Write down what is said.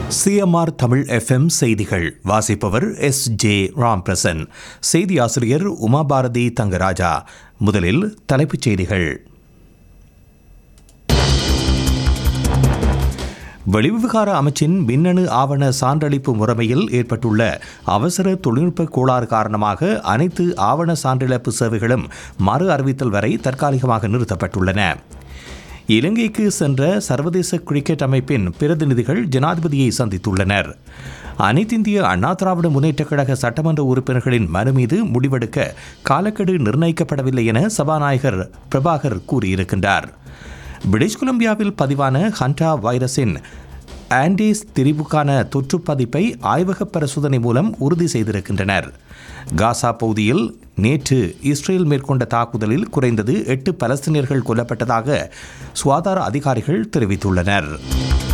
CMR Tamil FM செய்திகள் வாசிப்பவர் S J Ramprasan செய்தி ஆசிரியர் உமாபாரதி தங்கராஜா முதலில் தலைப்புச் செய்திகள் வெளிவிவகார அமைச்சின் மின்னணு ஆவண சான்றளிப்பு முறைமையில் ஏற்பட்டுள்ள அவசர தொழில்நுட்ப கோளாறு காரணமாக அனைத்து ஆவண சான்றிழப்பு சேவைகளும் மறு அறிவித்தல் வரை தற்காலிகமாக நிறுத்தப்பட்டுள்ளன இலங்கைக்கு சென்ற சர்வதேச கிரிக்கெட் அமைப்பின் பிரதிநிதிகள் ஜனாதிபதியை சந்தித்துள்ளனர் அனைத்திந்திய அண்ணா திராவிட முன்னேற்றக் கழக சட்டமன்ற உறுப்பினர்களின் மனு மீது முடிவெடுக்க காலக்கெடு நிர்ணயிக்கப்படவில்லை என சபாநாயகர் பிரபாகர் கூறியிருக்கின்றார் பிரிட்டிஷ் கொலம்பியாவில் பதிவான ஹண்டா வைரஸின் ஆண்டேஸ் திரிவுக்கான தொற்று பதிப்பை ஆய்வக பரிசோதனை மூலம் உறுதி செய்திருக்கின்றனர் காசா பகுதியில் நேற்று இஸ்ரேல் மேற்கொண்ட தாக்குதலில் குறைந்தது எட்டு பலஸ்தீனியர்கள் கொல்லப்பட்டதாக சுகாதார அதிகாரிகள் தெரிவித்துள்ளனர்